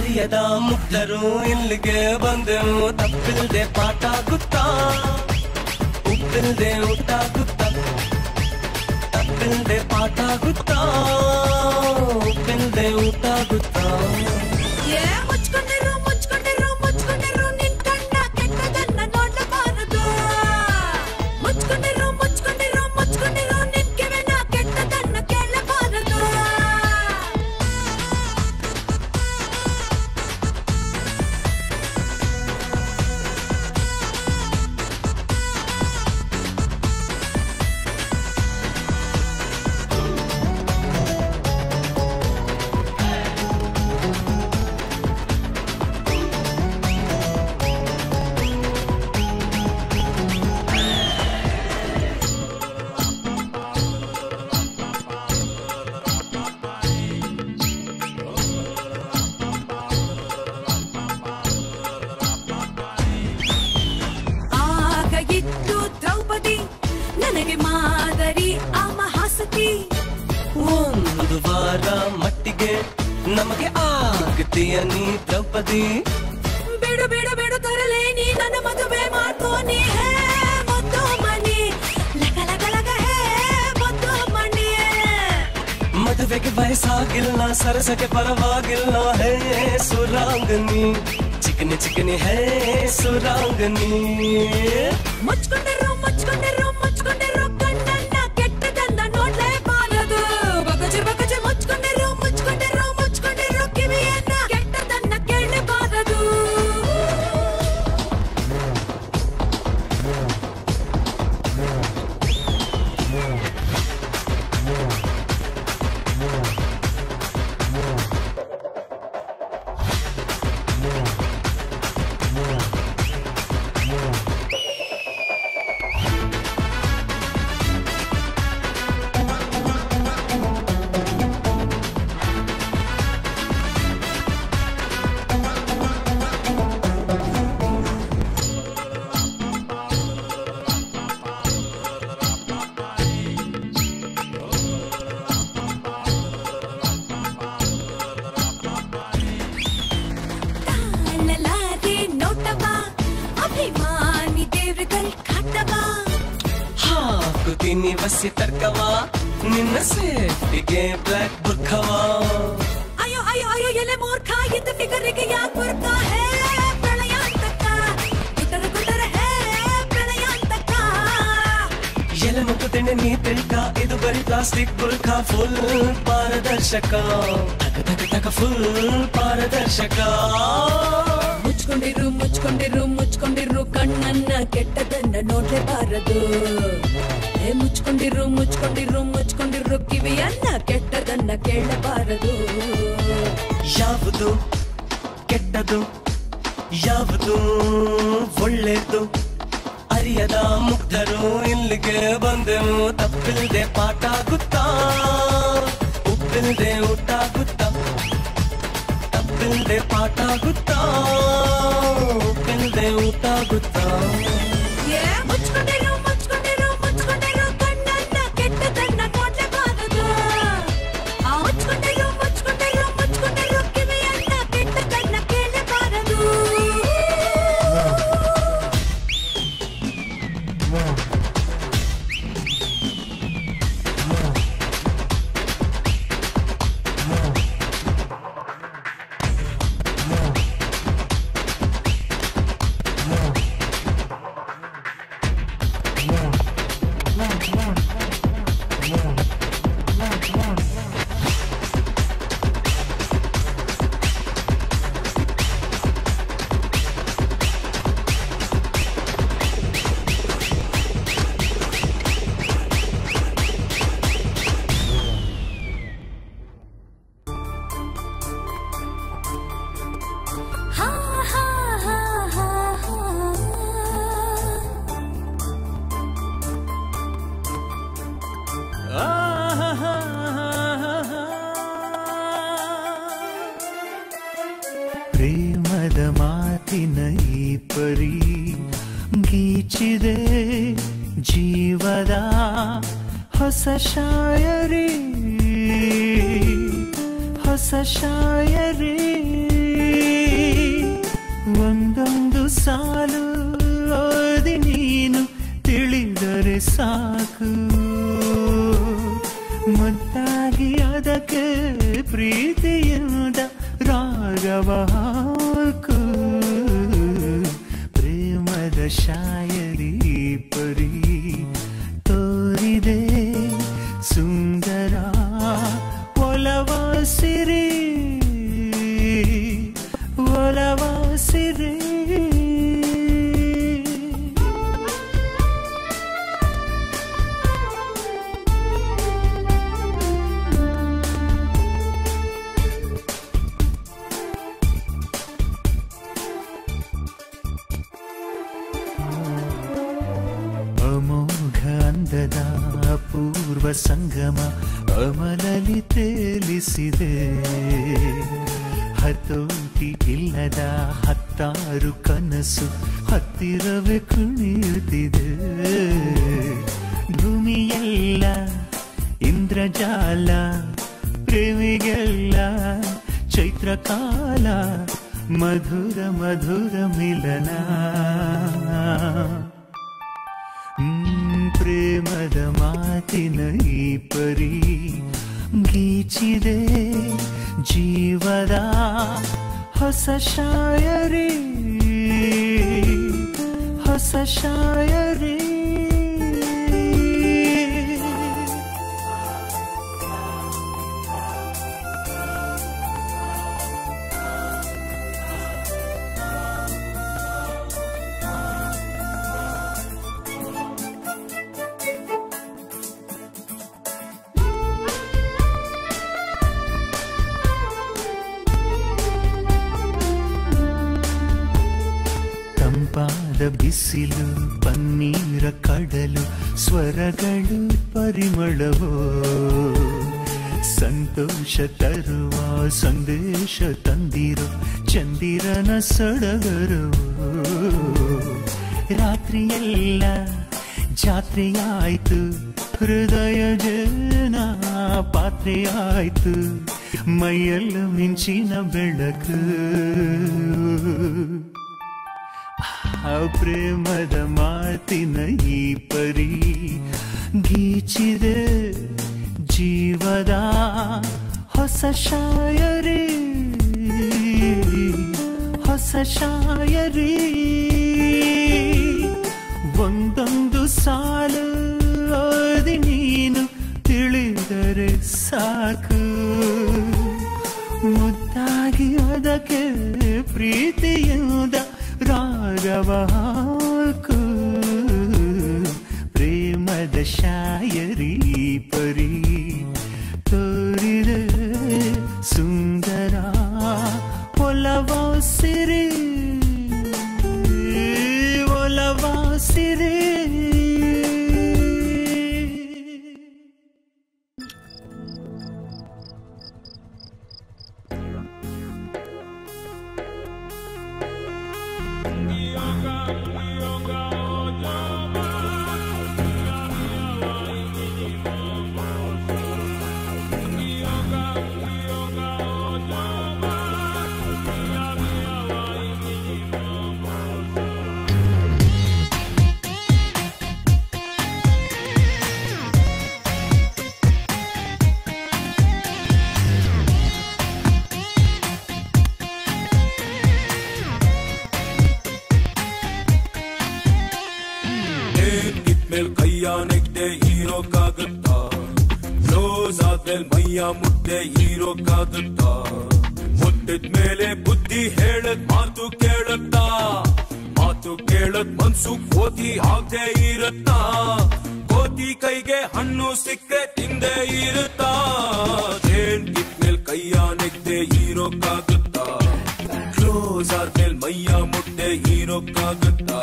ಅರಿಯದ ಮುಗ್ಧರು ಇಲ್ಲಿಗೆ ಬಂದೆವು ತಪ್ಪಿಲ್ದೆ ಪಾಠ ಗುತ್ತಾ ಉಪ್ಪಿಲ್ದೆ ಊಟ ಗುತ್ತಾ ತಪ್ಪಿಲ್ದೆ ಪಾಠ ಗುತ್ತಾ ಉಪ್ಪಿಲ್ದೆ ಊಟ ಗುತ್ತಾ ಏ ಮುಚ್ಕೊಂಡಿರು ಮುಚ್ಕೊಂಡಿರು ಮುಚ್ಕೊಂಡಿರು ನಿನ್ ಕಣ್ಣ ಕೆಟ್ಟದನ್ನ ನೋಡಬಾರದು ಮುಚ್ಕೊಂಡಿರು ಮುಚ್ಕೊಂಡಿರು ಮುಚ್ಕೊಂಡಿರು ನಿನ್ ಕಿವಿನ ಕೆಟ್ಟದನ್ನ ಕೇಳಬಾರದು ಆಗ ಇತ್ತು ದ್ರೌಪದಿ ನನಗೆ ಮಾದರಿ ಆ ಮಹಾಸತಿ ಒಂದು ವಾರ ಮಟ್ಟಿಗೆ ನಮಗೆ ಆಗ್ತೀಯ ನೀ ದ್ರೌಪದಿ ಬಿಡು ಬಿಡು ಬಿಡು ತರಲೇ ನೀ ನನ್ನ ಮದುವೆ ಮಾಡ್ಕೋ ನೀ ಹೇ ಮುದ್ದು ಮಣಿ ಲಗ ಲಗ ಲಗ ಹೇ ಮುದ್ದು ಮಣಿ ಮದುವೆಗೆ ವಯಸ್ಸಾಗಿಲ್ಲ ಸರಸಕ್ಕೆ ಪರವಾಗಿಲ್ಲ ಹೇ ಸುರಾಂಗನಿ ಚಿಕನಿ ಚಿಕನಿ ಹೇ ಸುರಾಂಗನಿ ಮುಚ್ಕೊಂಡಿರು ಮುಚ್ಕೊಂಡಿರು ಮುಚ್ಕೊಂಡಿರು ಕಣ್ಣನ್ನ ಕೆಟ್ಟದನ್ನ ನೋಡ್ಲೇಬಾರದು ಬಗಜಿ ಬಗಜಿ ಮುಚ್ಕೊಂಡಿರು ಮುಚ್ಕೊಂಡಿರು ಮುಚ್ಕೊಂಡಿರು ಕಿವಿಯನ್ನ ಕೆಟ್ಟದನ್ನ ಕೇಳಬಾರದು ತಾಳಲಾರೆ ನೋಟವ ಅಭಿಮಾನಿ ದೇವ್ರಗಳ ಕಾಟವ ಹಾಕುತ್ತೀನಿ ಬಸ್ಸಿ ತರ್ಕವ ನಿನ್ನ ಸೇಫ್ಟಿಗೆ ಬ್ಲಾಕ್ ಬುರ್ಖವ ಅಯ್ಯೋ ಅಯ್ಯೋ ಅಯ್ಯೋ ಎಲೆ ಮೂರ್ಖ ಇದ್ದ ಫಿಗರಿಗೆ ಯಾಕೆ ಬರ್ತಾ ಹೇ ಪ್ರಳಯಾಂತಕ ಇತರ ಗುಟರ ಹೇ ಪ್ರಳಯಾಂತಕ ಎಲೆ ಮುಕ್ಕುತ್ತೇನೆ ನೀ ತಿಳ್ಕ ಇದು ಬರೀ ಪ್ಲಾಸ್ಟಿಕ್ ಬುರ್ಖ ಫುಲ್ ಪಾರದರ್ಶಕ ತಕ ತಕ ತಕ ಫುಲ್ ಪಾರದರ್ಶಕ ಮುಚ್ಕೊಂಡಿರು ಮುಚ್ಕೊಂಡಿರು ಮುಚ್ಕೊಂಡಿರು ಕಣ್ಣನ್ನ ಕೆಟ್ಟದನ್ನ ನೋಡ್ಲೇಬಾರದು ಏ ಮುಚ್ಕೊಂಡಿರು ಮುಚ್ಕೊಂಡಿರು ಮುಚ್ಕೊಂಡಿರು ಕಿವಿಯನ್ನ ಕೆಟ್ಟದನ್ನ ಕೇಳಬಾರದು ಯಾವುದು ಕೆಟ್ಟದು ಯಾವುದು ಒಳ್ಳೆದು ಅರಿಯದ ಮುಗ್ಧರು ಇಲ್ಲಿಗೆ ಬಂದೆವು ತಪ್ಪಿಲ್ದೆ ಪಾಠ ಗುತ್ತಾ ಉಪ್ಪಿಲ್ದೆ ಊಟ ಗುತ್ತಾ ತಪ್ಪಿಲ್ದೆ ಪಾಠ ಗುತ್ತಾ ಉಪ್ಪಿಲ್ದೆ ಊಟ ಗುತ್ತಾ ಏ ಮುಚ್ಕೊಂಡಿರು ಮುಚ್ಕೊಂಡಿರು ಮುಚ್ಕೊಂಡಿರು ಕಣ್ಣನ್ನ ಕೆಟ್ಟದನ್ನ ನೋಡ್ಲೇಬಾರದು ಆ ಮುಚ್ಕೊಂಡಿರು ಮುಚ್ಕೊಂಡಿರು ಮುಚ್ಕೊಂಡಿರು ಕಿವಿಯನ್ನ ಕೆಟ್ಟದನ್ನ ಕೇಳಬಾರದು ಹಾ ಹಾ ಹಾ ಹಾ ಹಾ ಪ್ರೇಮದ ಮಾತಿನ ಈ ಪರಿ ಗೀಚಿದೆ ಜೀವದ ಹೊಸ ಶಾಯರಿ ಹೊಸ ಶಾಯರಿ ರಾಗವ ಹಾಕು ಪ್ರೇಮದ ಶಾಯರಿ ಪರಿ ತೋರಿದೆ ಸುಂದರ ಒಲವ ಸಿರಿ ಒಲವ ಸಿರಿ ಅಮೋಘ ಅಂದದ ಪೂರ್ವ ಸಂಗಮ ಅಮಲಲಿ ತೇಲಿಸಿದೆ ಹತೋಟಿ ಇಲ್ಲದ ಹತ್ತಾರು ಕನಸು ಹತ್ತಿರವೇ ಕುಣಿಯುತ್ತಿದೆ ಭೂಮಿಯೆಲ್ಲ ಇಂದ್ರಜಾಲ ಪ್ರೇಮಿಗೆಲ್ಲ ಚೈತ್ರಕಾಲ ಮಧುರ ಮಧುರ ಮಿಲನ ಹ್ಮ್, ಪ್ರೇಮದ ಮಾತಿನ ಈ ಪರಿ ಗೀಚಿದೆ ಜೀವದ ಹೊಸ ಶಾಯರಿ ಹೊಸ ಶಾಯರಿ ತಂಪಾದ ಬಿಸಿಲು ಪನ್ನೀರ ಕಡಲು ಸ್ವರಗಳು ಪರಿಮಳವೋ ಸಂತೋಷ ತರುವ ಸಂದೇಶ ತಂದಿರೋ ಚಂದಿರನ ಸಡಗರವೋ ರಾತ್ರಿಯೆಲ್ಲ ಜಾತ್ರೆಯಾಯ್ತು ಹೃದಯ ಜನ ಪಾತ್ರೆಯಾಯ್ತು ಮೈಯೆಲ್ಲ ಮಿಂಚಿನ ಬೆಳಕು ಆ ಪ್ರೇಮದ ಮಾತಿನ ಈ ಪರಿ ಗೀಚಿದೆ ಜೀವದ ಹೊಸ ಶಾಯರಿ ಹೊಸ ಶಾಯರಿ ಒಂದೊಂದು ಸಾಲು ಓದಿ ನೀನು ತಿಳಿದರೆ ಸಾಕು ಮುದ್ದಾಗಿ ಅದಕ್ಕೆ ಪ್ರೀತಿಯಿಂದ ರಾಗವ ಹಾಕು ಪ್ರೇಮದ ಶಾಯರಿ ಪರಿ ತೋರಿದೆ ಸುಂದರ ಒಲವ ಸಿರಿ ಒಲವ ಸಿರಿ ಇದ್ಮೇಲ್ ಕೈಯ ನೆಗ್ದೆ ಹೀರೋಕ್ಕಾಗುತ್ತಾ ಕ್ಲೋಸ್ ಆದ್ಮೇಲ್ ಮೈಯ ಮುದ್ದೆ ಹೀರೋಕ್ಕಾಗುತ್ತಾ ಮುಟ್ಟಿದ ಮೇಲೆ ಬುದ್ಧಿ ಹೇಳದ್ ಮಾತು ಕೇಳುತ್ತಾ ಮಾತು ಕೇಳದ್ ಮನ್ಸು ಕೋತಿ ಆಗದೆ ಇರುತ್ತಾ ಕೋತಿ ಕೈಗೆ ಹಣ್ಣು ಸಿಕ್ಕರೆ ತಿಂದೆ ಇರುತ್ತಾ ಜೇನ್ ಇದ್ಮೇಲ್ ಕೈಯ ನೆಗ್ದೆ ಹೀರೋಕ್ಕಾಗುತ್ತಾ ಕ್ಲೋಸ್ ಆದ್ಮೇಲ್ ಮೈಯ ಮುದ್ದೆ ಹೀರೋಕ್ಕಾಗುತ್ತಾ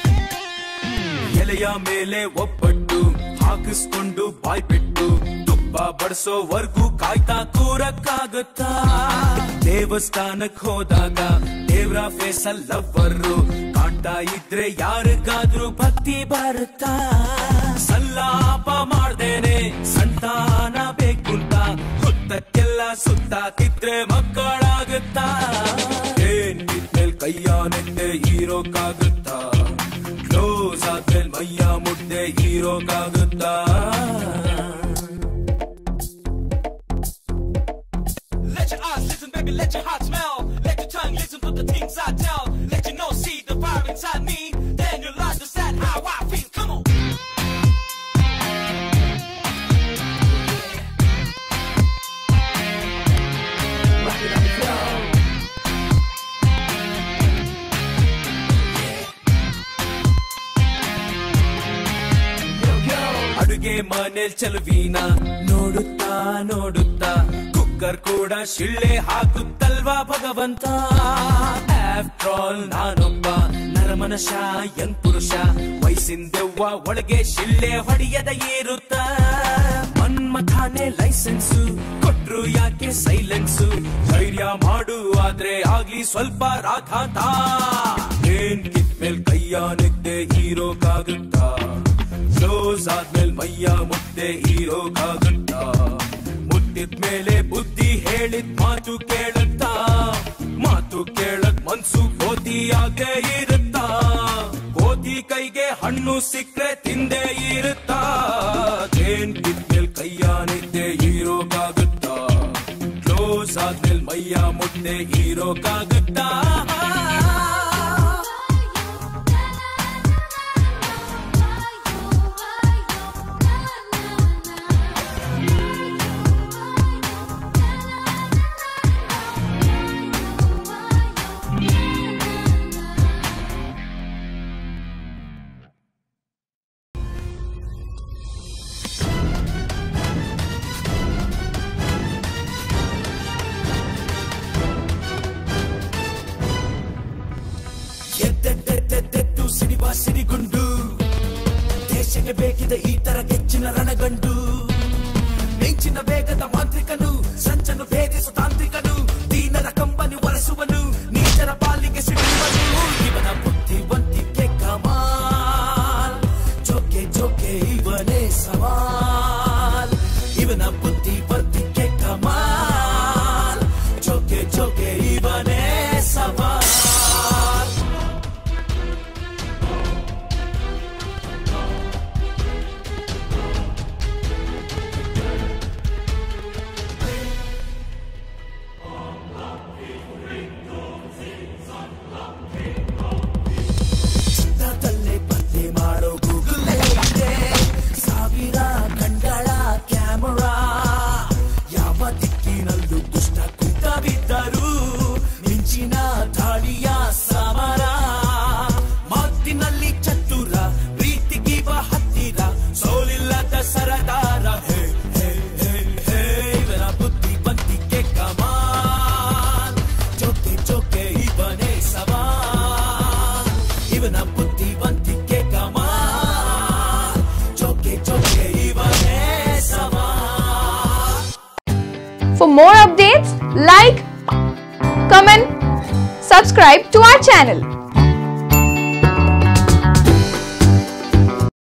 ಎಲೆಯ ಮೇಲೆ ಒಬ್ಬಟ್ಟು ಹಾಕಿಸ್ಕೊಂಡು ಬಾಯ್ಬಿಟ್ಟು ತುಪ್ಪ ಹಬ್ಬ ಬಡಿಸೋವರ್ಗೂ ಕಾಯ್ತಾ ಕೂರಕ್ಕಾಗುತ್ತಾ ದೇವಸ್ಥಾನಕ್ ಹೋದಾಗ ದೇವ್ರ ಫೇಸ್ ಲವ್ವರು ಕಾಣ್ತಾ ಇದ್ರೆ ಯಾರಿಗಾದ್ರೂ ಭಕ್ತಿ ಬರುತ್ತಾ ಸಲ್ಲಾಪ ಮಾಡ್ದೇನೆ ಸಂತಾನ ಬೇಕುಂತ ಹುತ್ತಕ್ಕೆಲ್ಲ ಸುತ್ತಾಕಿದ್ರೆ ಮಕ್ಕಳಾಗುತ್ತಾ ಏನ್ ಬಿದ್ಮೇಲ್ ಕೈಯ ನೆನ್ನೆ ಹೀರೋಕ್ಕಾಗುತ್ತಾ ಕ್ಲೋಸ್ ಆದ್ಮೇಲ್ ಮೈಯ ಮುದ್ದೆ ಹೀರೋಕ್ಕಾಗುತ್ತಾ Let your eyes listen, baby, let your heart smell. Let your tongue listen to the things I tell. Let you know, see the fire inside me. Then you'll understand how I feel. Come on. ಅಡುಗೆ ಮನೇಲ್ ಚಲುವಿನ ನೋಡುತ್ತಾ ನೋಡುತ್ತಾ cooker ಕೂಡ ಶಿಳ್ಳೆ ಹಾಕುತ್ತಲ್ವಾ ಭಗವಂತ after all ನಾನೊಬ್ಬ ನರಮನಶ Young ಪುರುಷ ವಯಸ್ಸಿಂದೆವ್ವ ಒಳಗೆ ಶಿಳ್ಳೆ ಹೊಡೆಯದ ಏರುತ್ತ ಮನ್ಮಥಾನೆ licence ಕೊಟ್ರು ಯಾಕೆ ಸೈಲೆನ್ಸು ಧೈರ್ಯ ಮಾಡು ಆದ್ರೆ ಆಗ್ಲಿ ಸ್ವಲ್ಪ ರಾಘಾತ ಏನ್ ಕಿತ್ಮೇಲ್ ಕೈಯ ನಿದ್ದೆ ಹೀರೋಕ್ಕಾಗುತ್ತಾ ಕ್ಲೋಸ್ ಆದ್ಮೇಲ್ ಮೈಯ ಮುದ್ದೆ ಹೀರೋಕ್ಕಾಗುತ್ತಾ ಮುಟ್ಟಿದ್ಮೇಲೆ ಬುದ್ಧಿ ಹೇಳಿದ್ ಮಾತು ಕೇಳುತ್ತಾ ಮಾತು ಕೇಳಕ್ ಮನ್ಸು ಕೋತಿಯಾಗೆ ಇರುತ್ತಾ ಕೋತಿ ಕೈಗೆ ಹಣ್ಣು ಸಿಕ್ರೆ ತಿಂದೇ ಇರುತ್ತಾ ಏನ್ ಕಿತ್ಮೇಲ್ ಕೈಯ ನಿದ್ದೆ ಹೀರೋಕ್ಕಾಗುತ್ತಾ ಕ್ಲೋಸ್ ಆದ್ಮೇಲ್ ಮೈಯ ಮುದ್ದೆ ಹೀರೋಕ್ಕಾಗುತ್ತಾ ಎದ್ದೆದ್ದೆದ್ದೆದ್ದು ಸಿಡಿಬಾ ಸಿಡಿಗುಂಡು ದೇಶಕ್ಕೆ ಬೇಕಿದೆ ಈ ತರ ಹೆಚ್ಚಿನ ರಣಗಂಡು ಮಿಂಚಿನ ವೇಗದ ಮಾಂತ್ರಿಕನು ಸಂಚನು ಭೇದಿಸು ತಾಂತ್ರಿಕನು ದೀನರ ಕಂಬನಿ ಒರೆಸುವನು ನೀಚರ ಪಾಲಿಗೆ ಸಿಡಿಯುವನು ಇವನ ಬುದ್ಧಿವಂತಿಕೆ ಕಮಾಲ್ ಜೋಕೆ ಜೋಕೆ ಇವನೇ ಸವಾಲ್ ಇವನ ಬುದ್ಧಿವಂತಿಕೆ ಕಮಾಲ್ ಜೋಕೆ ಜೋಕೆ ಇವನೇ ಸವಾಲ್ ಚಿತ್ರದಲ್ಲೇ ಪತ್ತೆ ಮಾಡೋ ಗೂಗಲ್ ಇದೆ ಸಾವಿರ ಕಣ್ಗಳ ಕ್ಯಾಮರಾ ಯಾವ ದಿಕ್ಕಿನಲ್ಲೂ ದುಷ್ಟ ಕುಂತ ಬಿದ್ದರು ಮಿಂಚಿನ ದಾಳಿಯ ಸಮರ ಮಾತಿನಲ್ಲಿ ಚತುರ ಪ್ರೀತಿಗಿವ ಹತ್ತಿರ ಸೋಲಿಲ್ಲದ ಸರದಾರ ಹೇ ಹೇ ಹೇ ಹೇ ಇವರ ಬುದ್ಧಿವಂತಿಕೆ ಕಮಾಲ್ ಜೋಕೆ ಜೋಕೆ ಇವನೇ ಸವಾಲ್ ಇವನ ಬುದ್ಧಿವಂತಿಕೆ ಕಮಾಲ್ ಜೋಕೆ ಜೋಕೆ ಇವನೇ ಸವಾಲ್ For more updates, like, comment, subscribe to our channel.